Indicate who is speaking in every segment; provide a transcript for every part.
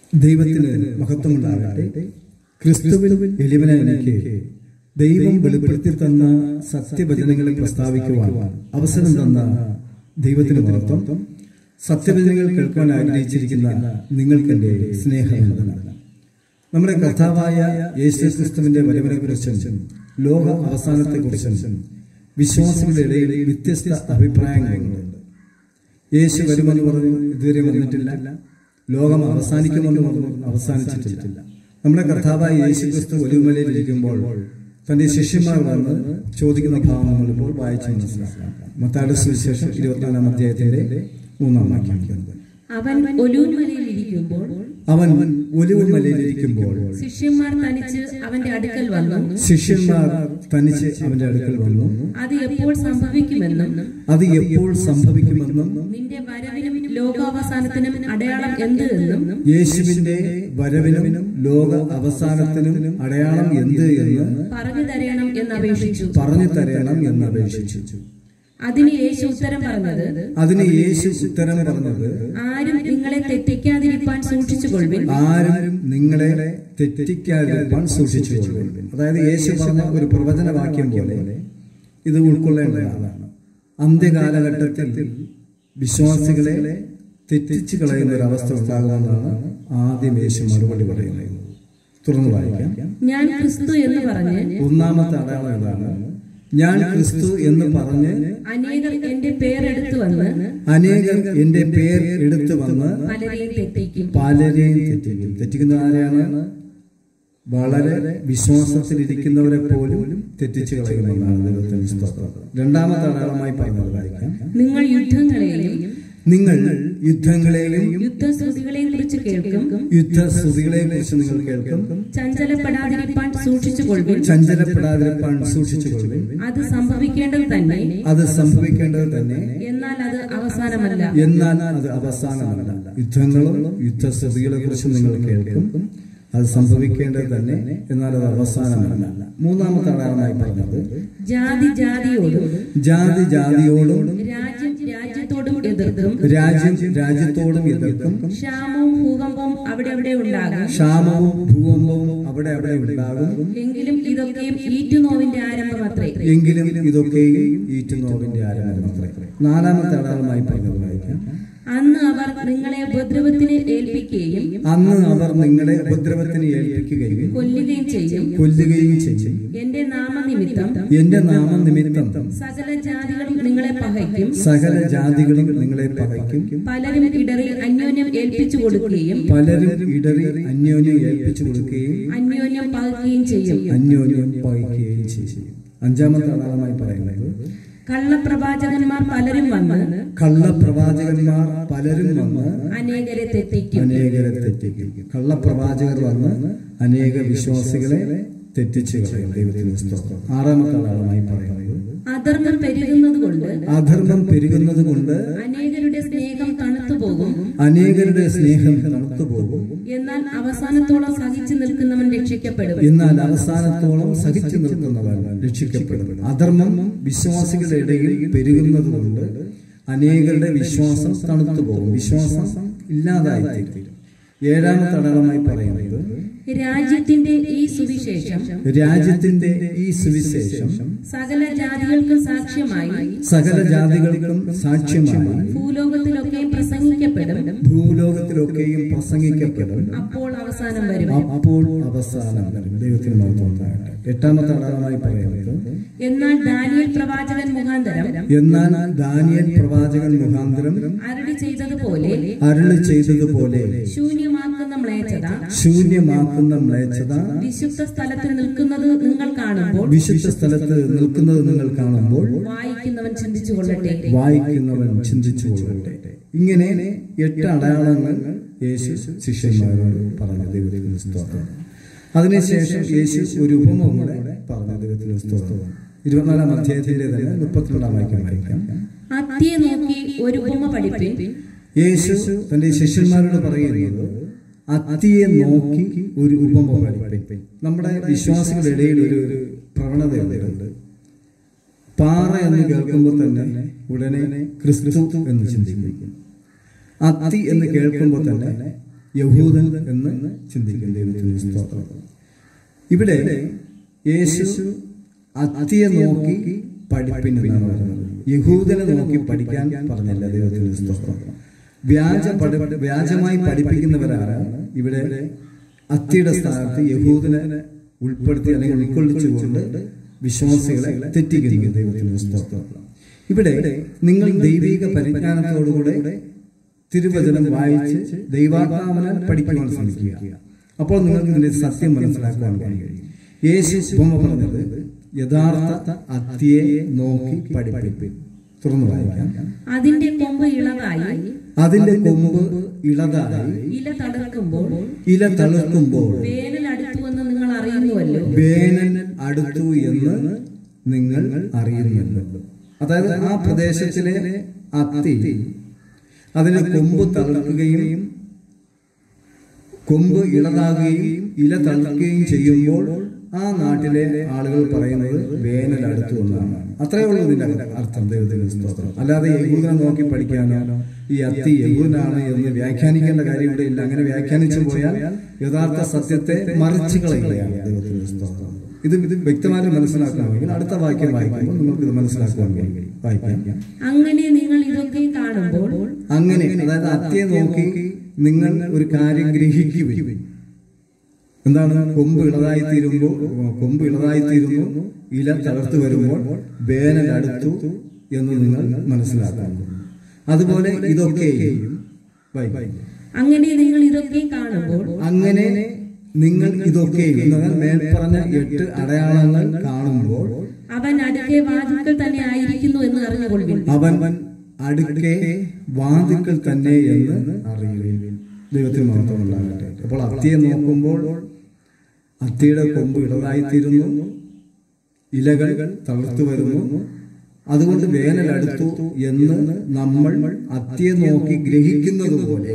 Speaker 1: ദൈവത്തിന് മഹത്വമുണ്ടാകട്ടെ ക്രിസ്തുവിൽ എളിവനെ എനിക്ക് ദൈവം വെളിപ്പെടുത്തി തന്ന സത്യവചനങ്ങളെ പ്രസ്താവിക്കുവാൻ അവസരം തന്ന ദൈവത്തിന് മഹത്വം സത്യവചനങ്ങൾ കേൾക്കുവാൻ ആഗ്രഹിച്ചിരിക്കുന്ന നിങ്ങൾക്ക് എന്റെ സ്നേഹം നമ്മുടെ കർത്താവായ യേശു ക്രിസ്തുവിന്റെ വരവിനെ കുറിച്ചും ലോക അവസാനത്തെ കുറിച്ചും വിശ്വാസികളുടെ ഇടയിൽ വ്യത്യസ്ത അഭിപ്രായങ്ങളുണ്ട് യേശു വരുമെന്ന് പറഞ്ഞു ഇതുവരെ വന്നിട്ടില്ല ലോകം അവസാനിക്കുമെന്ന് പറഞ്ഞു അവസാനിച്ചിട്ടില്ല നമ്മുടെ കർത്താവായ യേശു ക്രിസ്തു ഒലിമലയിൽ ഇരിക്കുമ്പോൾ തന്റെ ശിഷ്യന്മാർ വന്ന് ചോദിക്കുന്ന ഭാവം നമ്മളിപ്പോൾ വായിച്ചു മനസ്സിലാക്കാം മത്താട് സുവിശേഷം ഇരുപത്തിനാലാം അധ്യായത്തിന്റെ മൂന്നാം വാക്യം
Speaker 2: അവൻ ഒലൂർമലയിൽ ഇരിക്കുമ്പോൾ
Speaker 1: അവൻ ഒലിവ് മലയിലിരിക്കുമ്പോൾ
Speaker 2: ശിഷ്യന്മാർ തനിച്ച് അവന്റെ അടുക്കൽ വന്നു
Speaker 1: ശിഷ്യന്മാർ തനിച്ച് അവന്റെ അടുക്കൽ വന്നു
Speaker 2: അത് എപ്പോൾ സംഭവിക്കുമെന്നും
Speaker 1: അത് എപ്പോൾ സംഭവിക്കുമെന്നും
Speaker 2: നിന്റെ വരവിനും ലോകാവസാനത്തിനും അടയാളം എന്ത് എന്നും
Speaker 1: യേശുവിന്റെ വരവിനും ലോക അവസാനത്തിനും അടയാളം എന്ത് എന്ന്
Speaker 2: പറഞ്ഞു തരയണം എന്ന് അപേക്ഷിച്ചു
Speaker 1: പറഞ്ഞു തരണം എന്ന് അപേക്ഷിച്ചു
Speaker 2: അതിന് യേശു ഉത്തരം പറഞ്ഞത്
Speaker 1: അതിന് യേശു ഉത്തരം പറഞ്ഞത്
Speaker 2: ആരും നിങ്ങളെ തെറ്റിക്കാതിരിക്കാൻ സൂക്ഷിച്ചുകൊള്ളുവിൻ
Speaker 1: ആരും നിങ്ങളെ തെറ്റിക്കാതിരിക്കാൻ സൂക്ഷിച്ചുകൊള്ളുവിൻ അതായത് യേശു പറഞ്ഞ ഒരു പ്രവചന വാക്യം പോലെ ഇത് ഉൾക്കൊള്ളേണ്ടതാണ് അന്ത്യകാലഘട്ടത്തിൽ വിശ്വാസികളെ തെറ്റിച്ചു കളയുന്ന ഒരു അവസ്ഥ ഉണ്ടാകുമെന്നാണ് ആദ്യം യേശു മറുപടി പറയുന്നത് തുറന്നു വായിക്കാം
Speaker 2: ഞാൻ ക്രിസ്തു എന്ന് പറഞ്ഞ്
Speaker 1: ഒന്നാമത്തെ അടയാളം ഇതാണ് ഞാൻ ക്രിസ്തു എന്ന് പറഞ്ഞ്
Speaker 2: അനേകർ എന്റെ പേരെടുത്തു വന്ന്
Speaker 1: അനേകർ എന്റെ പേർ എടുത്തു വന്ന്
Speaker 2: പലരെയും തെറ്റിക്കും
Speaker 1: പലരെയും തെറ്റിക്കും തെറ്റിക്കുന്ന ആരെയാണ് വളരെ വിശ്വാസത്തിലിരിക്കുന്നവരെ പോലും തെറ്റിച്ചു കളയുമെന്നാണ് ദൈവത്തിന്റെ സ്തോത്രം രണ്ടാമത്തെ അടയാളമായി പറഞ്ഞത് വായിക്കാം
Speaker 2: നിങ്ങൾ യുദ്ധങ്ങളെയും
Speaker 1: നിങ്ങൾ യുദ്ധങ്ങളെയും
Speaker 2: യുദ്ധശ്രുതികളെയും കുറിച്ച് കേൾക്കും
Speaker 1: യുദ്ധസ്തുതികളെ കുറിച്ച് നിങ്ങൾ കേൾക്കും
Speaker 2: ചഞ്ചലപ്പെടാതിരിക്കാൻ സൂക്ഷിച്ചുകൊള്ളുവിൻ
Speaker 1: ചഞ്ചലപ്പെടാതിരിക്കാൻ സൂക്ഷിച്ചുകൊള്ളുവിൻ
Speaker 2: അത് സംഭവിക്കേണ്ടത് തന്നെ
Speaker 1: അത് സംഭവിക്കേണ്ടത് തന്നെ
Speaker 2: എന്നാൽ അത് അവസാനമല്ല
Speaker 1: എന്നാൽ അത് അവസാനമല്ല യുദ്ധങ്ങളും യുദ്ധസ്ഥിതികളെ കുറിച്ച് നിങ്ങൾ കേൾക്കും അത് സംഭവിക്കേണ്ടത് തന്നെ എന്നാൽ അത് അവസാനമല്ല മൂന്നാമത്തെ അടയാളമായി പറഞ്ഞത്
Speaker 2: ജാതി ജാതിയോടും
Speaker 1: ജാതി ജാതിയോടും
Speaker 2: രാജ്യം രാജ്യത്തോടും എതിർക്കും
Speaker 1: രാജ്യം രാജ്യത്തോടും എതിർക്കും
Speaker 2: ക്ഷാമവും ഭൂകമ്പവും അവിടെ അവിടെ ഉണ്ടാകും
Speaker 1: ക്ഷാമവും ഭൂകമ്പവും അവിടെ അവിടെ ഉണ്ടാകും
Speaker 2: എങ്കിലും ഇതൊക്കെയും ഈറ്റുനോവിന്റെ ആരംഭമത്രേ
Speaker 1: എങ്കിലും ഇതൊക്കെയും ഈറ്റുനോവിന്റെ ആരംഭമത്രേ നാലാമത്തെ അടയാളമായി പറഞ്ഞത് വായിക്കാം
Speaker 2: അന്ന് അവർ നിങ്ങളെ ഉപദ്രവത്തിന് ഏൽപ്പിക്കുകയും
Speaker 1: അന്ന് അവർ നിങ്ങളെ ഉപദ്രവത്തിന് ഏൽപ്പിക്കുകയും
Speaker 2: കൊല്ലുകയും ചെയ്യും
Speaker 1: കൊല്ലുകയും ചെയ്യും
Speaker 2: എന്റെ നാമനിമിത്തം
Speaker 1: എന്റെ നാമനിമിത്തം
Speaker 2: സകല ജാതികളും നിങ്ങളെ പകയ്ക്കും
Speaker 1: സകല ജാതികളും നിങ്ങളെ പകയ്ക്കും
Speaker 2: പലരും ഇടറി അന്യോന്യം ഏൽപ്പിച്ചു കൊടുക്കുകയും
Speaker 1: പലരും ഇടറി അന്യോന്യം ഏൽപ്പിച്ചു കൊടുക്കുകയും
Speaker 2: അന്യോന്യം പകയ്ക്കുകയും ചെയ്യും
Speaker 1: അന്യോന്യം പകയ്ക്കുകയും ചെയ്യും അഞ്ചാമത്തെ അടയാളമായി പറയുന്നത്
Speaker 2: കള്ളപ്രവാചകന്മാർ പലരും വന്ന്
Speaker 1: കള്ളപ്രവാചകന്മാർ പലരും വന്ന്
Speaker 2: അനേകരെ തെറ്റിക്കും
Speaker 1: അനേകരെ തെറ്റിക്കും കള്ളപ്രവാചകർ വന്ന് അനേക വിശ്വാസികളെ തെറ്റിച്ചു കളയും ദൈവത്തിന് സ്തോത്രം ആറാമത്തെ അടയാളമായി പറയുന്നത്
Speaker 2: അധർമ്മം പെരുകുന്നത് കൊണ്ട്
Speaker 1: അധർമ്മം പെരുകുന്നത് കൊണ്ട്
Speaker 2: അനേകരുടെ സ്നേഹം തണുത്തു പോകും
Speaker 1: അനേകരുടെ സ്നേഹം തണുത്തു പോകും
Speaker 2: എന്നാൽ അവസാനത്തോളം സഹിച്ചു നിൽക്കുന്നവൻ രക്ഷിക്കപ്പെടും
Speaker 1: എന്നാൽ അവസാനത്തോളം സഹിച്ചു നിൽക്കുന്നവൻ രക്ഷിക്കപ്പെടും അധർമ്മം വിശ്വാസികളുടെ ഇടയിൽ പെരുകുന്നത് കൊണ്ട് അനേകരുടെ വിശ്വാസം തണുത്തു പോകും വിശ്വാസം ഇല്ലാതായി തീരും ഏഴാമത്തെ അടയാളമായി പറയുന്നത്
Speaker 2: രാജ്യത്തിന്റെ ഈ സുവിശേഷം
Speaker 1: രാജ്യത്തിന്റെ ഈ സുവിശേഷം
Speaker 2: സകല ജാതികൾക്കും സാക്ഷ്യമായി
Speaker 1: സകല ജാതികൾക്കും സാക്ഷ്യമായി
Speaker 2: ഭൂലോകത്തിലൊക്കെയും പ്രസംഗിക്കപ്പെടും
Speaker 1: ഭൂലോകത്തിലൊക്കെയും പ്രസംഗിക്കപ്പെടും
Speaker 2: അപ്പോൾ അവസാനം വരും
Speaker 1: അപ്പോൾ അവസാനം വരും. ദൈവത്തിന് മഹത്വം ഉണ്ടാകട്ടെ. എട്ടാമത്തെ അടയാളമായി പറയുന്നത്
Speaker 2: എന്നാൽ ദാനിയൽ പ്രവാചകൻ മുഖാന്തരം
Speaker 1: എന്നാൽ ദാനിയൽ പ്രവാചകൻ മുഖാന്തരം
Speaker 2: അരടി ചെയ്തതുപോലെ
Speaker 1: അരുളി ചെയ്തതുപോലെ
Speaker 2: ശൂന്യമാക്കുന്ന മ്ലേച്ഛത
Speaker 1: ശൂന്യമാക്കുന്ന മ്ലേച്ഛത
Speaker 2: വിശുദ്ധ സ്ഥലത്ത് നിൽക്കുന്നത് നിങ്ങൾ കാണുമ്പോൾ
Speaker 1: വിശുദ്ധ സ്ഥലത്ത് നിൽക്കുന്നത് നിങ്ങൾ കാണുമ്പോൾ
Speaker 2: വായിക്കുന്നവൻ ചിന്തിച്ചു കൊള്ളട്ടെ
Speaker 1: വായിക്കുന്നവൻ ചിന്തിച്ചു കൊള്ളട്ടെ ഇങ്ങനെ എട്ട് അടയാളങ്ങൾ യേശു ശിഷ്യന്മാരോട് പറഞ്ഞു ദൈവത്തിന് സ്തോത്രം അതിനുശേഷം യേശു ഒരു ഉപമ കൂടെ പറഞ്ഞു ദൈവത്തിന് സ്തോത്രം ഇരുപത്തിനാലാം അധ്യായത്തിന്റെ തന്നെ മുപ്പത്തിരണ്ടാം വാക്യം വായിക്കാം
Speaker 2: അത്തിയെ നോക്കി ഒരു ഉപമ പഠിപ്പിൻ
Speaker 1: യേശു തന്റെ ശിഷ്യന്മാരോട് പറയുന്നത് അത്തിയെ നോക്കി ഒരു ഉപമ പഠിപ്പിൻ നമ്മുടെ വിശ്വാസികളുടെ ഇടയിൽ ഒരു ഒരു പ്രവണതയുണ്ട് പാറ എന്ന് കേൾക്കുമ്പോൾ തന്നെ ഉടനെ ക്രിസ്തു എന്ന് ചിന്തിക്കും അത്തി എന്ന് കേൾക്കുമ്പോൾ തന്നെ യഹൂദൻ എന്ന് ചിന്തിക്കും ദൈവത്തിന് സ്തോത്രം ഇവിടെ യേശു അത്തിയെ നോക്കി പഠിപ്പിൻ എന്നാണ് പറഞ്ഞത് യഹൂദനെ നോക്കി പഠിക്കാൻ പറഞ്ഞല്ല ദൈവത്തിന് സ്തോത്രം വ്യാജ പഠി- വ്യാജമായി പഠിപ്പിക്കുന്നവരാണ് ഇവിടെ അത്തിയുടെ സ്ഥാനത്ത് യഹൂദനെ ഉൾപ്പെടുത്തി അല്ലെങ്കിൽ ഉൾക്കൊള്ളിച്ചുകൊണ്ട് വിശ്വാസികളെ തെറ്റിക്കുന്നു ദൈവത്തിന് സ്തോത്രം ഇവിടെ നിങ്ങൾ ദൈവിക പരിജ്ഞാനത്തോടുകൂടെ തിരുവചനം വായിച്ച് ദൈവാത്മാവനാൽ പഠിക്കുവാൻ ശ്രമിക്കുക അപ്പോൾ നിങ്ങൾക്ക് ഇതിന്റെ സത്യം മനസ്സിലാക്കുവാൻ കഴിയും യേശു ഉപമ പറഞ്ഞത് യഥാർത്ഥ അത്തിയെ നോക്കി പഠിപ്പിപ്പിൻ തുറന്നു വായിക്കാം
Speaker 2: അതിന്റെ കൊമ്പ് ഇളതായി
Speaker 1: അതിന്റെ കൊമ്പ് ഇളതായി
Speaker 2: ഇല തളിർക്കുമ്പോൾ
Speaker 1: ഇല തളിർക്കുമ്പോൾ
Speaker 2: വേനൽ അടുത്തുവെന്ന് നിങ്ങൾ അറിയുന്നുവല്ലോ
Speaker 1: വേനൽ അടുത്തു എന്ന് നിങ്ങൾ അറിയുന്നുണ്ട് അതായത് ആ പ്രദേശത്തിലെ അത്തി അതിന് കൊമ്പ് തളിർക്കുകയും കൊമ്പ് ഇളതാകുകയും ഇല തളിർക്കുകയും ചെയ്യുമ്പോൾ ആ നാട്ടിലെ ആളുകൾ പറയുന്നത് വേനൽ അടുത്തു എന്നാണ് അത്രേ ഉള്ളൂ ഇതിന്റെ അർത്ഥം ദൈവത്തിന് സ്തോത്രം അല്ലാതെ യഹൂദനെ നോക്കി പഠിക്കാനോ ഈ അത്തി യഹൂദനാണ് എന്ന് വ്യാഖ്യാനിക്കേണ്ട കാര്യം ഇവിടെ ഇല്ല അങ്ങനെ വ്യാഖ്യാനിച്ചു പോയാൽ യഥാർത്ഥ സത്യത്തെ മറിച്ചു കളയുകയാണ് ദൈവത്തിന് സ്തോത്രം ഇത് ഇത് വ്യക്തമായിട്ട് മനസ്സിലാക്കണമെങ്കിൽ അടുത്ത വാക്യം വായിക്കുമ്പോൾ നിങ്ങൾക്ക് ഇത് മനസ്സിലാക്കുവാൻ കഴിയും വായിക്കാം
Speaker 2: അങ്ങനെ നിങ്ങൾ ഇതൊക്കെ കാണുമ്പോൾ
Speaker 1: അങ്ങനെ അതായത് അത്തിയെ നോക്കി നിങ്ങൾ ഒരു കാര്യം ഗ്രഹിക്കുവിൻ എന്താണ് കൊമ്പ് ഇളതായി തീരുമ്പോൾ കൊമ്പ് ഇളതായി തീരുന്നു ഇല തളർത്തു വരുമ്പോൾ വേനൽ അടുത്തു എന്ന് നിങ്ങൾ മനസ്സിലാക്കുന്നു അതുപോലെ ഇതൊക്കെയും വായിക്കാം.
Speaker 2: അങ്ങനെ നിങ്ങൾ ഇതൊക്കെ കാണുമ്പോൾ
Speaker 1: അങ്ങനെ നിങ്ങൾ ഇതൊക്കെയും എന്ന് പറഞ്ഞാൽ മേൽപ്പറഞ്ഞ എട്ട് അടയാളങ്ങൾ കാണുമ്പോൾ
Speaker 2: അവൻ അടുക്കെ വാതിൽക്കൽ തന്നെ ആയിരിക്കുന്നു എന്ന് അറിഞ്ഞുകൊള്ളുവിൻ
Speaker 1: അവൻ അടുക്കെ വാതിക്കൽ തന്നെ എന്ന് അറിയുകയും ദൈവത്തിന് മാത്രം ഉണ്ടാകട്ടെ അപ്പോൾ അത്തിയെ നോക്കുമ്പോൾ അത്തിയുടെ കൊമ്പ് ഇളതായിത്തീരുന്നു ഇലകൾ തളർത്തു വരുന്നു അതുകൊണ്ട് വേനൽ അടുത്തു എന്ന് നമ്മൾ അത്തിയെ നോക്കി ഗ്രഹിക്കുന്നത് പോലെ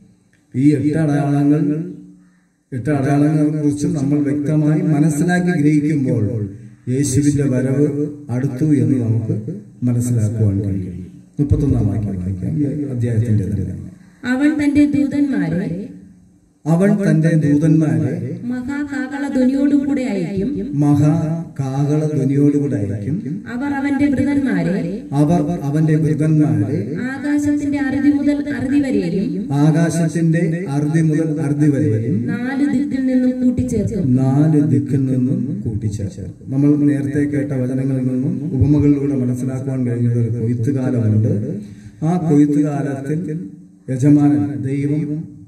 Speaker 1: ഈ എട്ട് അടയാളങ്ങൾ എട്ട് അടയാളങ്ങളെ കുറിച്ച് നമ്മൾ വ്യക്തമായി മനസ്സിലാക്കി ഗ്രഹിക്കുമ്പോൾ യേശുവിന്റെ വരവ് അടുത്തു എന്ന് നമുക്ക് മനസ്സിലാക്കുവാൻ കഴിയും മുപ്പത്തൊന്നാം വാക്യം വായിക്കാം ഈ അധ്യായത്തിന്റെ തന്നെ
Speaker 2: അവൻ തന്റെ ദൂതന്മാരെ
Speaker 1: അവൻ തന്റെ ദൂതന്മാരെ
Speaker 2: മഹാകാകള ധ്വനിയോടുകൂടെ അയക്കും
Speaker 1: മഹാകാകള ധ്വനിയോടുകൂടെ അയക്കും
Speaker 2: അവർ അവന്റെ മൃതന്മാരെ
Speaker 1: അവർ അവന്റെ മൃഗന്മാരെ
Speaker 2: ആകാശത്തിന്റെ അറുതി മുതൽ അറുതി വരെയും
Speaker 1: ആകാശത്തിന്റെ അറുതി മുതൽ അറുതി വരെയും
Speaker 2: നാല് ദിക്കിൽ നിന്നും കൂട്ടിച്ചേർക്കും
Speaker 1: നാല് ദിക്കിൽ നിന്നും കൂട്ടിച്ചേർക്കും നമ്മൾ നേരത്തെ കേട്ട വചനങ്ങളിൽ നിന്നും ഉപമകളിലൂടെ മനസ്സിലാക്കുവാൻ കഴിഞ്ഞത് ഒരു കൊയ്ത്തുകാലമുണ്ട് ആ കൊയ്ത്തുകാലത്തിൽ യജമാനൻ ദൈവം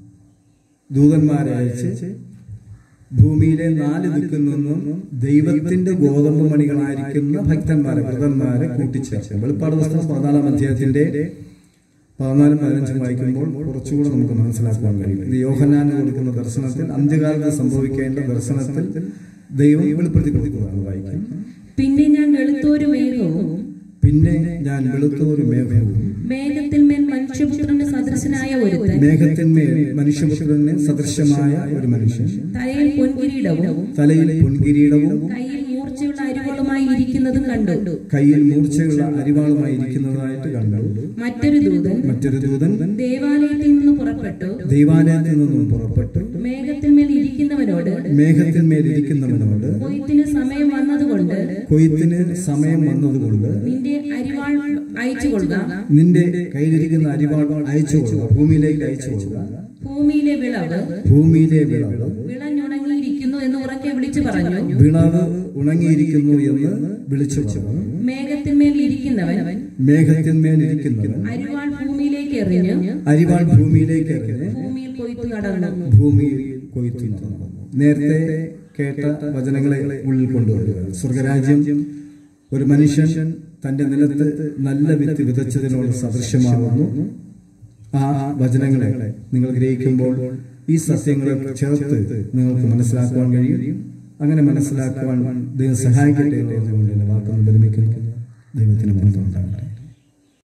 Speaker 1: ദൂതന്മാരെ അയച്ച് ഭൂമിയിലെ നാല് ദിക്കിൽ നിന്നും ദൈവത്തിന്റെ ഗോതമ്പ് മണികളായിരിക്കുന്ന ഭക്തന്മാരെ വ്രതന്മാരെ കൂട്ടിച്ചേർക്കും വെളിപ്പാട് പുസ്തകം പതിനാലാം അധ്യായത്തിന്റെ പതിനാലും പതിനഞ്ചും വായിക്കുമ്പോൾ കുറച്ചുകൂടെ നമുക്ക് മനസ്സിലാക്കുവാൻ കഴിയും ഇത് യോഹന്നാന് കൊടുക്കുന്ന ദർശനത്തിൽ അന്ത്യകാലത്ത് സംഭവിക്കേണ്ട ദർശനത്തിൽ ദൈവം വെളിപ്പെടുത്തി കൊടുക്കുന്നതാണ് വായിക്കാം
Speaker 2: പിന്നെ ഞാൻ വെളുത്തോരു മേഘവും
Speaker 1: പിന്നെ ഞാൻ വെളുത്തോരു മേഘവും
Speaker 2: മേഘത്തിന്മേൽ മനുഷ്യപുത്രന് സദൃശനായ ഒരുത്തൻ
Speaker 1: മേഘത്തിന്മേൽ മനുഷ്യപുത്രന് സദൃശമായ ഒരു മനുഷ്യൻ
Speaker 2: തലയിൽ പൊൻകിരീടവും
Speaker 1: തലയിൽ പൊൻകിരീടവും
Speaker 2: കയ്യിൽ മൂർച്ചയുള്ള അരികളുമായി ഇരിക്കുന്നതും കണ്ടു
Speaker 1: കയ്യിൽ മൂർച്ചയുള്ള അരിവാളുമായി ഇരിക്കുന്നതായിട്ട് കണ്ടു
Speaker 2: മറ്റൊരു ദൂതൻ
Speaker 1: മറ്റൊരു ദൂതൻ
Speaker 2: ദേവാലയത്തിൽ നിന്ന് പുറപ്പെട്ടു
Speaker 1: ദൈവാലയത്തിൽ നിന്നും പുറപ്പെട്ടു
Speaker 2: മേഘത്തിന്മേൽ ഇരിക്കുന്നവനോട്
Speaker 1: മേഘത്തിന്മേൽ ഇരിക്കുന്നവനോട്
Speaker 2: കൊയ്ത്തിന് സമയം വന്നതുകൊണ്ട്
Speaker 1: കൊയ്ത്തിന് സമയം വന്നതുകൊണ്ട്
Speaker 2: നിന്റെ അരിവാൾ അയച്ചു കൊള്ളുക
Speaker 1: നിന്റെ കയ്യിലിരിക്കുന്ന അരിവാൾ അയച്ചു കൊടുക്കുക ഭൂമിയിലേക്ക് അയച്ചു കൊടുക്കുക
Speaker 2: ഭൂമിയിലെ വിളവ്
Speaker 1: ഭൂമിയിലെ വിളവ്
Speaker 2: വിളഞ്ഞുണങ്ങിയിരിക്കുന്നു എന്ന് ഉറക്കെ വിളിച്ചു പറഞ്ഞു
Speaker 1: വിളവ് ഉണങ്ങിയിരിക്കുന്നു എന്ന് വിളിച്ചു പറഞ്ഞു
Speaker 2: മേഘത്തിന്മേൽ ഇരിക്കുന്നവൻ
Speaker 1: മേഘത്തിന്മേൽ ഇരിക്കുന്നവൻ
Speaker 2: അരിവാൾ ഭൂമിയിലേക്ക് എറിഞ്ഞ്
Speaker 1: അരിവാൾ ഭൂമിയിലേക്ക് എറിഞ്ഞ്
Speaker 2: ഭൂമിയിൽ കൊയ്ത്തു നടന്നു
Speaker 1: ഭൂമിയിൽ കൊയ്ത്തു നടന്നു നേരത്തെ കേട്ട വചനങ്ങളെ ഉള്ളിൽ കൊണ്ടുവരിക സ്വർഗരാജ്യം ഒരു മനുഷ്യൻ തന്റെ നിലത്ത് നല്ല വിത്ത് വിതച്ചതിനോട് സദൃശ്യമാകുന്നു ആ വചനങ്ങളെ നിങ്ങൾ ഗ്രഹിക്കുമ്പോൾ ഈ സത്യങ്ങളെ ചേർത്ത് നിങ്ങൾക്ക് മനസ്സിലാക്കുവാൻ കഴിയും അങ്ങനെ മനസ്സിലാക്കുവാൻ ദൈവം സഹായിക്കട്ടെ എന്ന് പറഞ്ഞുകൊണ്ട് എന്റെ വാക്കുകൾ വിരമിക്കുന്നു ദൈവത്തിന് മാത്രം ഉണ്ടാകട്ടെ